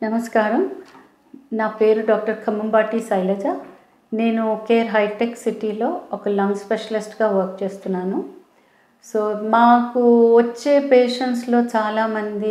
నమస్కారం నా పేరు డాక్టర్ ఖమ్మంబాటి శైలజ నేను కేర్ హైటెక్ సిటీలో ఒక లంగ్ స్పెషలిస్ట్గా వర్క్ చేస్తున్నాను సో మాకు వచ్చే పేషెంట్స్లో చాలామంది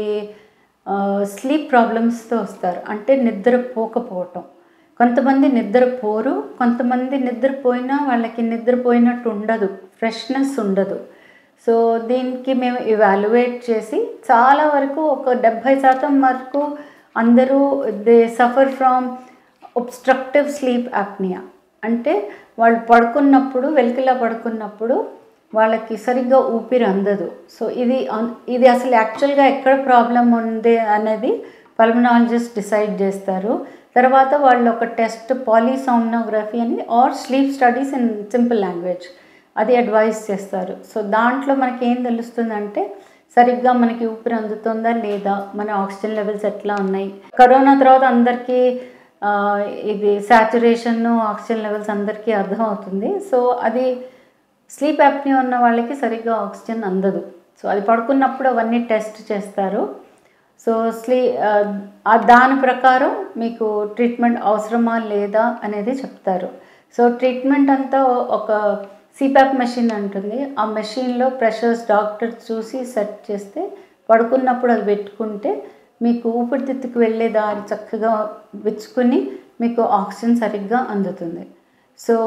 స్లీప్ ప్రాబ్లమ్స్తో వస్తారు అంటే నిద్రపోకపోవటం కొంతమంది నిద్రపోరు కొంతమంది నిద్రపోయినా వాళ్ళకి నిద్రపోయినట్టు ఉండదు ఫ్రెష్నెస్ ఉండదు సో దీనికి మేము ఇవాల్యుయేట్ చేసి చాలా వరకు ఒక డెబ్భై శాతం వరకు అందరూ they suffer from obstructive sleep apnoea అంటే వాళ్ళు పడుకున్నప్పుడు వెలికిలా పడుకున్నప్పుడు వాళ్ళకి సరిగ్గా ఊపిరి అందదు సో ఇది అన్- ఇది అసలు యాక్చువల్గా ఎక్కడ ప్రాబ్లం ఉంది అనేది పల్మనాలజిస్ట్ డిసైడ్ చేస్తారు తర్వాత వాళ్ళు ఒక టెస్ట్ పాలీసోమ్నోగ్రఫీ అని or sleep studies in simple language అది అడ్వైస్ చేస్తారు సో దాంట్లో మనకి ఏం తెలుస్తుందంటే సరిగ్గా మనకి ఊపిరి అందుతుందా లేదా మన ఆక్సిజన్ లెవెల్స్ ఎట్లా ఉన్నాయి కరోనా తర్వాత అందరికీ ఆ, ఇది సాచురేషన్ ఆక్సిజన్ లెవెల్స్ అందరికీ అర్థమవుతుంది సో అది స్లీప్ యాప్నియా ఉన్న వాళ్ళకి సరిగ్గా ఆక్సిజన్ అందదు సో అది పడుకున్నప్పుడు అవన్నీ టెస్ట్ చేస్తారు సో స్లీ ఆ, ఆ దాని ప్రకారం మీకు ట్రీట్మెంట్ అవసరమా లేదా అనేది చెప్తారు సో ట్రీట్మెంట్ అంతా ఒక సిపాప్ మెషిన్ అంటుంది ఆ మెషిన్లో ప్రెషర్స్ డాక్టర్ చూసి సెట్ చేస్తే పడుకున్నప్పుడు అది పెట్టుకుంటే మీకు ఊపిరితిత్తుకు వెళ్ళే దారి చక్కగా విచ్చుకుని మీకు ఆక్సిజన్ సరిగ్గా అందుతుంది సో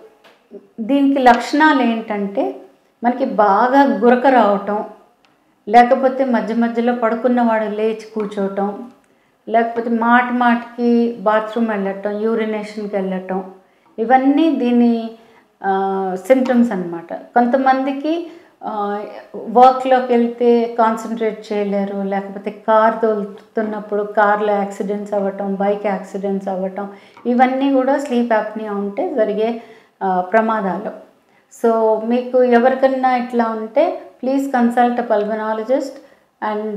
దీనికి లక్షణాలు ఏంటంటే మనకి బాగా గురక రావటం లేకపోతే మధ్య మధ్యలో పడుకున్నవాడు లేచి కూర్చోవటం లేకపోతే మాటి మాటికి బాత్రూమ్ వెళ్ళటం యూరినేషన్కి వెళ్ళటం ఇవన్నీ దీని సిమ్టమ్స్ అన్నమాట కొంతమందికి వర్క్లోకి వెళ్తే కాన్సన్ట్రేట్ చేయలేరు లేకపోతే కార్ తోలుతున్నప్పుడు కార్లో యాక్సిడెంట్స్ అవ్వటం బైక్ యాక్సిడెంట్స్ అవ్వటం ఇవన్నీ కూడా స్లీప్ యాప్నియా ఉంటే జరిగే ఆ, ప్రమాదాలు సో మీకు ఎవరికన్నా ఇట్లా ఉంటే ప్లీజ్ కన్సల్ట్ పల్మనాలజిస్ట్ అండ్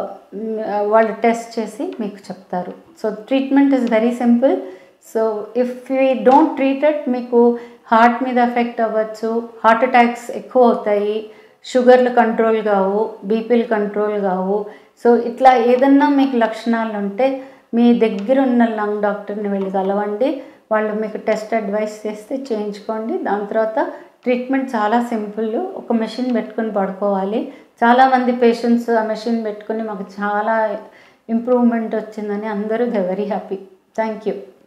వాళ్ళు టెస్ట్ చేసి మీకు చెప్తారు so treatment is very simple so if you don't treat it మీకు హార్ట్ మీద ఎఫెక్ట్ అవ్వచ్చు హార్ట్ అటాక్స్ ఎక్కువ అవుతాయి షుగర్లు కంట్రోల్ కావు బీపీలు కంట్రోల్ కావు సో ఇట్లా ఏదన్నా మీకు లక్షణాలు ఉంటే మీ దగ్గర ఉన్న లంగ్ డాక్టర్ని వెళ్ళి కలవండి వాళ్ళు మీకు టెస్ట్ అడ్వైస్ చేస్తే చేయించుకోండి దాని తర్వాత ట్రీట్మెంట్ చాలా సింపుల్ ఒక మెషిన్ పెట్టుకుని పడుకోవాలి చాలామంది పేషెంట్స్ ఆ మెషిన్ పెట్టుకుని మాకు చాలా ఇంప్రూవ్మెంట్ వచ్చిందని అందరూ they very happy thank you